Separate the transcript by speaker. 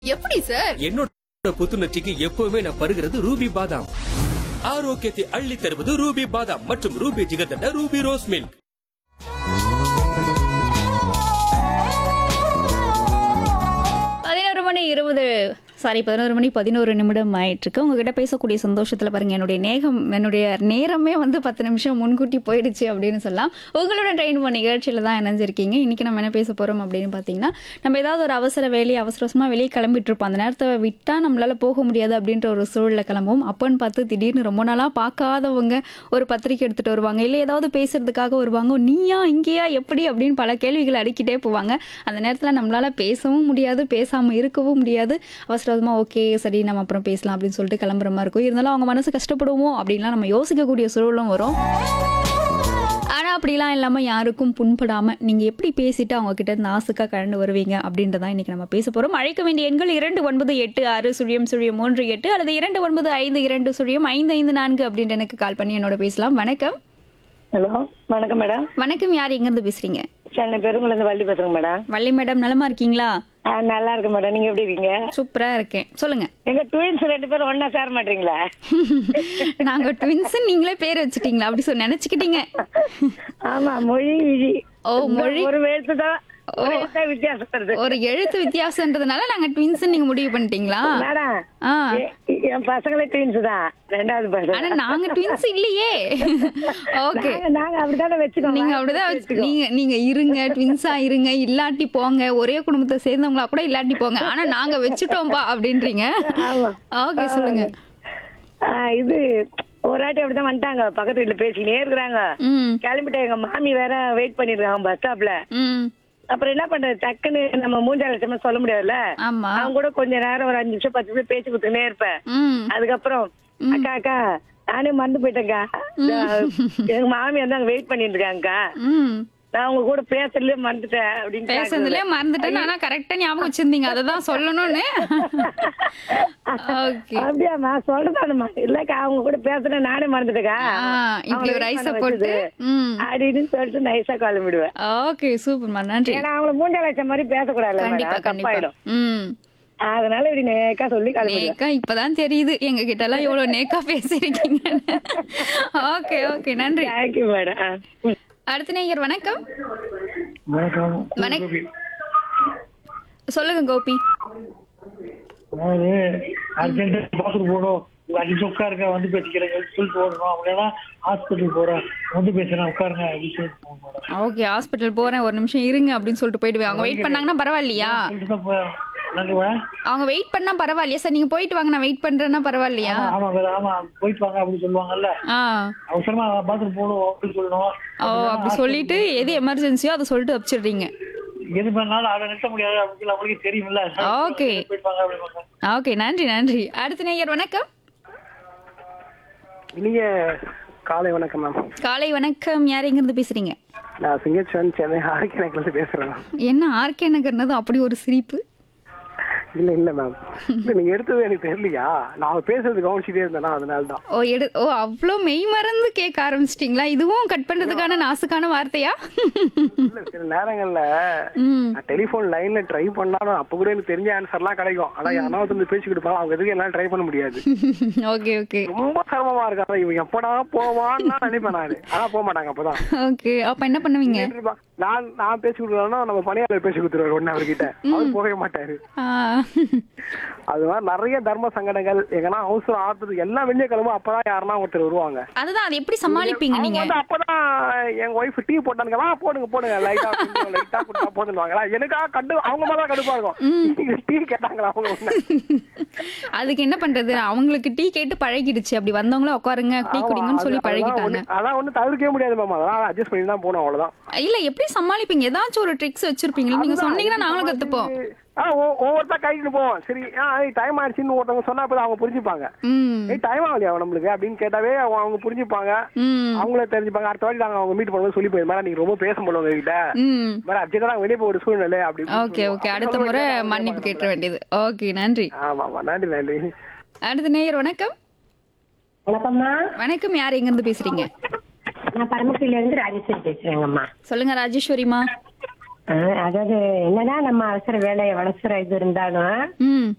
Speaker 1: எப்படி சார்
Speaker 2: என்னோட புத்துணர்ச்சிக்கு எப்பவுமே நான் பருகிறது ரூபி பாதாம் ஆரோக்கியத்தை அள்ளி தருவது ரூபி பாதாம் மற்றும் Ruby jigarthanda Ruby rose milk
Speaker 3: பதினோரு மணி இருபது சாரி பதினோரு மணி பதினோரு நிமிடம் ஆயிட்டிருக்கு உங்ககிட்ட பேசக்கூடிய சந்தோஷத்தில் பாருங்க என்னுடைய நேகம் என்னுடைய நேரமே வந்து பத்து நிமிஷம் முன்கூட்டி போயிடுச்சு அப்படின்னு சொல்லலாம் உங்களோட ட்ரெயின் பண்ண நிகழ்ச்சியில் தான் இணைஞ்சிருக்கீங்க இன்னைக்கு நம்ம என்ன பேச போகிறோம் அப்படின்னு பார்த்தீங்கன்னா நம்ம ஏதாவது ஒரு அவசர வேலையை அவசர அவசரமாக வெளியே கிளம்பிட்டு இருப்போம் அந்த நேரத்தை விட்டால் நம்மளால போக முடியாது அப்படின்ற ஒரு சூழலில் கிளம்புவோம் அப்போன்னு பார்த்து திடீர்னு ரொம்ப நாளாக பார்க்காதவங்க ஒரு பத்திரிக்கை எடுத்துகிட்டு வருவாங்க இல்லை ஏதாவது பேசுறதுக்காக வருவாங்க நீயா இங்கேயா எப்படி அப்படின்னு பல கேள்விகளை அடிக்கிட்டே போவாங்க அந்த நேரத்தில் நம்மளால பேசவும் முடியாது பேசாமல் இருக்கவும் முடியாது அவசர அவசரமாக ஓகே சரி நம்ம அப்புறம் பேசலாம் அப்படின்னு சொல்லிட்டு கிளம்புற மாதிரி இருக்கும் இருந்தாலும் அவங்க மனசு கஷ்டப்படுவோமோ அப்படின்லாம் நம்ம யோசிக்கக்கூடிய சூழலும் வரும் ஆனால் அப்படிலாம் இல்லாமல் யாருக்கும் புண்படாமல் நீங்கள் எப்படி பேசிட்டு அவங்க கிட்ட இருந்து ஆசுக்காக கலந்து வருவீங்க அப்படின்றதான் இன்றைக்கி நம்ம பேச போகிறோம் அழைக்க வேண்டிய எண்கள் இரண்டு ஒன்பது எட்டு ஆறு சுழியம் சுழியம் மூன்று எட்டு அல்லது இரண்டு ஒன்பது ஐந்து இரண்டு சுழியம் ஐந்து ஐந்து நான்கு அப்படின்ட்டு எனக்கு கால் பண்ணி என்னோட பேசலாம் வணக்கம்
Speaker 4: ஹலோ வணக்கம் மேடம்
Speaker 3: வணக்கம் யார் எங்கேருந்து பேசுகிறீங்க
Speaker 4: சென்னை பெருங்குளந்து வள்ளி பேசுறேங்க மேடம்
Speaker 3: வள்ளி மேடம் நலமா இருக்கீங்களா
Speaker 4: ஆ நல்லா இருக்கு மேடம் நீங்க எப்படி இருக்கீங்க
Speaker 3: சூப்பராக இருக்கேன் சொல்லுங்கள்
Speaker 4: எங்க ட்வின்ஸ் ரெண்டு பேரும் ஒண்ணா சேர மாட்டீங்களா
Speaker 3: நாங்க ட்வின்ஸ் நீங்களே பேர் வச்சுட்டீங்களா அப்படி சொல்லி நினைச்சுக்கிட்டீங்க
Speaker 4: ஆமா மொழி விழி
Speaker 3: ஓ, மொழி.
Speaker 4: ஒரு எழுத்து தான் ஒரு எழுத்து தான் வித்தியாசம் வருது
Speaker 3: ஒரு எழுத்து வித்தியாசம்ன்றதுனால நாங்க ட்வின்ஸ் நீங்க முடிவு பண்ணிட்டீங்களா
Speaker 4: மேடம்
Speaker 3: ஆ
Speaker 4: எ- என் பசங்களே ட்வின்ஸ் தான் ரெண்டாவது
Speaker 3: ஆனா
Speaker 4: பசங்க
Speaker 3: நாங்க ட்வின்ஸ் இல்லையே ஓகே
Speaker 4: நாங்க- நாங்க அப்படித்தானே வச்சுக்கோங்க
Speaker 3: நீங்க அப்படிதான் வச்சு- நீங்க நீங்க இருங்க ட்வின்ஸா இருங்க இல்லாட்டி போங்க ஒரே குடும்பத்தை சேர்ந்தவங்களா கூட இல்லாட்டி போங்க ஆனா நாங்க வச்சுட்டோம்பா அப்படின்றீங்க
Speaker 4: ஆமா
Speaker 3: ஓகே சொல்லுங்க
Speaker 4: ஆ, இது ஒரு வாட்டி அப்படிதான் வந்துட்டாங்க பக்கத்து வீட்டுல பேசிக்கிட்டே இருக்கிறாங்க
Speaker 3: ம்
Speaker 4: கிளம்பிட்டு எங்க மாமி வேற வெயிட் பண்ணிருக்காங்க பஸ் ஸ்டாப்ல
Speaker 3: ம்
Speaker 4: அப்புறம் என்ன பண்றது டக்குன்னு நம்ம மூஞ்சால லட்சமா சொல்ல முடியாதுல்ல
Speaker 3: ஆமா
Speaker 4: அவங்க கூட கொஞ்ச நேரம் ஒரு அஞ்சு நிமிஷம் பத்து நிமிஷம் பேச்சு கொடுத்துனே இருப்பேன்
Speaker 3: ம்
Speaker 4: அதுக்கப்புறம் அக்கா அக்கா நானே மறந்து போயிட்டேன்க்கா இந்த எங்க மாமி வந்து அங்க வெயிட் பண்ணிட்டு இருக்காங்கக்கா
Speaker 3: ம்
Speaker 4: நான் உங்க கூட பேசுறதுலயே மறந்துட்டேன் அப்படின்னு
Speaker 3: பேசுறதுலயே மறந்துட்டேன் ஆனா கரெக்டா ஞாபகம் வச்சிருந்தீங்க அததான் சொல்லணும்னு ஓகே
Speaker 4: அப்படியா நான் சொல்றதானுமா இல்லக்கா அவங்க கூட பேசுறேன் நானே மறந்துட்டேக்கா
Speaker 3: இப்படி ஒரு ஐஸ போட்டு ம்
Speaker 4: அப்படின்னு சொல்லிட்டு நைஸா கிளம்பிடுவேன்
Speaker 3: ஓகே சூப்பர்மா நன்றி
Speaker 4: ஏன்னா அவங்கள மூஞ்ச லட்சம் மாதிரி பேசக்கூடாது
Speaker 3: கண்டிப்பா கண்டிப்பா
Speaker 4: தப்பாயிடும்
Speaker 3: ம்
Speaker 4: அதனால இப்படி நேக்கா சொல்லி கிளம்பிடுவேன்
Speaker 3: நேக்கா இப்பதான் தெரியுது எங்க கிட்ட எல்லாம் எவ்வளவு நேக்கா பேசிருக்கீங்க ஓகே ஓகே நன்றி
Speaker 4: தேங்க்யூ மேடம்
Speaker 3: அடுத்த நேயர் வணக்கம்
Speaker 5: வணக்கம்
Speaker 3: வணக்கம் சொல்லுங்க கோபி
Speaker 5: அதாவது அர்ஜென்டா பாத்ரூம் போகணும் ஒரு அஞ்சு நிமிஷம் உட்காருங்க வந்து பேசிக்கிறேன் சொல்லிட்டு ஓடணும் அப்படின்னா ஹாஸ்பிட்டல் போறேன் வந்து பேசுறேன் உட்காருங்க அப்படின்னு சொல்லிட்டு போகணும் மேடம்
Speaker 3: ஓகே ஹாஸ்பிட்டல் போறேன் ஒரு நிமிஷம் இருங்க அப்படின்னு சொல்லிட்டு போயிடுவேன் அவங்க வெயிட் பண்ணாங்கன்னா பரவாயில்லையா
Speaker 5: சொல்லிட்டு தான் போறேன் நாங்க வா-
Speaker 3: அவங்க வெயிட் பண்ணா பரவாயில்லையா சார் நீங்க போயிட்டு வாங்க நான் வெயிட் பண்றேன்னா பரவாயில்லையா
Speaker 5: ஆமா, ஆமா மேடம் ஆமா போயிட்டு வாங்க அப்படின்னு சொல்லுவாங்கல்ல
Speaker 3: ஆ
Speaker 5: அவசரமா பாத்ரூம் போகணும் அப்படின்னு சொல்லணும்
Speaker 3: ஓ அப்படி சொல்லிட்டு எது எமர்ஜென்சியோ அதை சொல்லிட்டு வச்சிடுறீங்க
Speaker 5: எது பண்ணாலும் அதை நிறுத்த முடியாது அப்படின்னு சொல்லி அவங்களுக்கு தெரியும்ல
Speaker 3: Okay.
Speaker 5: போயிட்டு வாங்க அப்படின்னு
Speaker 3: ஓகே நன்றி நன்றி அடுத்த நேயர் வணக்கம்
Speaker 6: இனிய காலை வணக்கம் மேம்
Speaker 3: காலை வணக்கம் யார் எங்கிருந்து பேசுறீங்க
Speaker 6: நான் சிங்கச்சன் சென்னை ஆர்கேனக்ல இருந்து பேசுறேன்
Speaker 3: என்ன ஆர்கே நகர்னது அப்படி ஒரு சிரிப்பு
Speaker 6: இல்ல இல்ல மேம் இல்ல நீங்க எடுத்தது எனக்கு தெரியலையா நான் பேசுறது கவனிச்சுட்டே இருந்தேனா அதனால தான்
Speaker 3: ஓ எடு ஓ அவ்வளோ மெய் மறந்து கேட்க ஆரம்பிச்சிட்டிங்களா இதுவும் கட் பண்றதுக்கான நாசுக்கான வார்த்தையா
Speaker 6: இல்ல சில நேரங்கள்ல
Speaker 3: ம்
Speaker 6: நான் டெலிபோன் லைன்ல ட்ரை பண்ணாலும் அப்ப கூட எனக்கு தெரிஞ்ச ஆன்சர்லாம் கிடைக்கும் ஆனா யாராவது வந்து பேசி கொடுப்பாங்க அவங்க எதுக்கு எல்லாம் ட்ரை பண்ண முடியாது
Speaker 3: ஓகே ஓகே
Speaker 6: ரொம்ப சிரமமா இருக்கு அதான் இவங்க எப்படா போவான்னு நான் நினைப்பேன் நானு ஆனா போக மாட்டாங்க அப்பதான்
Speaker 3: ஓகே அப்ப என்ன பண்ணுவீங்க
Speaker 6: கேட்டிருப்பா. நான் நான் பேசி கொடுக்கலன்னா நம்ம பணியாளர் பேசி கொடுத்துருவாரு ஒன்னு அவர்கிட்ட அவர் போகவே மாட்டாரு
Speaker 3: ஆ,
Speaker 6: அது மாதிரி நிறைய தர்ம சங்கடங்கள் எங்கன்னா அவசரம் ஆத்துறது எல்லாம் வெளியே கிளம்பும் அப்பதான் யாருன்னா ஒருத்தர் வருவாங்க
Speaker 3: அதுதான் அது எப்படி சமாளிப்பீங்க
Speaker 6: அவங்க
Speaker 3: நீங்க
Speaker 6: வந்து அப்பதான் எங்க ஒய்ஃப் டீ போட்டானுங்க வா போடுங்க போடுங்க லைட்டா கொஞ்சம் லைட்டா கொடுத்தா போதுவாங்களா எனக்கா கண்டு அவங்க மேல கடுப்பா இருக்கும் டீ கேட்டாங்களா அவங்க ஒண்ணு
Speaker 3: அதுக்கு என்ன பண்றது அவங்களுக்கு டீ கேட்டு பழகிடுச்சு அப்படி வந்தவங்கள உட்காருங்க டீ குடிங்கன்னு சொல்லி
Speaker 6: அது- அதெல்லாம்
Speaker 3: பழகிட்டாங்க
Speaker 6: ஒண்ணு- அதான் ஒண்ணு தவிர்க்கவே முடியாது மேம் அதெல்லாம் அட்ஜஸ்ட் பண்ணி தான் போகணும் அவ்வளவுதான்
Speaker 3: இல்ல எப்படி சமாளிப்பீங்க ஏதாச்சும் ஒரு ட்ரிக்ஸ் வச்சிருப்பீங்களா நீங்க சொன்னீங்கன்னா நாங்களும் கத்துப்போம்
Speaker 6: ஆ ஒ- ஒவ்வொருத்தா கைட்டு போவோம் சரி ஆ டைம் ஆயிடுச்சுன்னு ஒருத்தவங்க சொன்னா அப்பதான் அவங்க புரிஞ்சுப்பாங்க
Speaker 3: ம்
Speaker 6: ஏய் டைம் ஆகலையா நம்மளுக்கு அப்படின்னு கேட்டாவே அவங்க அவங்க புரிஞ்சுப்பாங்க
Speaker 3: ம்
Speaker 6: அவங்களே தெரிஞ்சுப்பாங்க அடுத்த வாட்டி நாங்க அவங்க மீட் பண்ணும்போது சொல்லி போய் மேடம் நீங்க ரொம்ப பேச முடியல உங்ககிட்ட
Speaker 3: ம்
Speaker 6: மேடம் அர்ஜென்டா நாங்க வெளியே போக ஒரு சூழ்நிலை அப்படி இப்படின்னு
Speaker 3: ஓகே ஓகே
Speaker 6: சொல்லுவோம்.
Speaker 3: அடுத்த முறை மன்னிப்பு கேட்ட வேண்டியது ஓகே நன்றி
Speaker 6: ஆமா ஆமா நன்றி நன்றி
Speaker 3: அடுத்த நேயர் வணக்கம்
Speaker 4: வணக்கம்மா
Speaker 3: வணக்கம் யார் எங்க இருந்து பேசுறீங்க
Speaker 4: நான் பரமக்குடியில இருந்து ராஜேஸ்வரி பேசுறேங்கம்மா
Speaker 3: சொல்லுங்க ராஜேஸ்வரிமா
Speaker 4: அதாவது என்னதான் நம்ம அவசர வேலை அவசர இது இருந்தாலும்
Speaker 3: ம்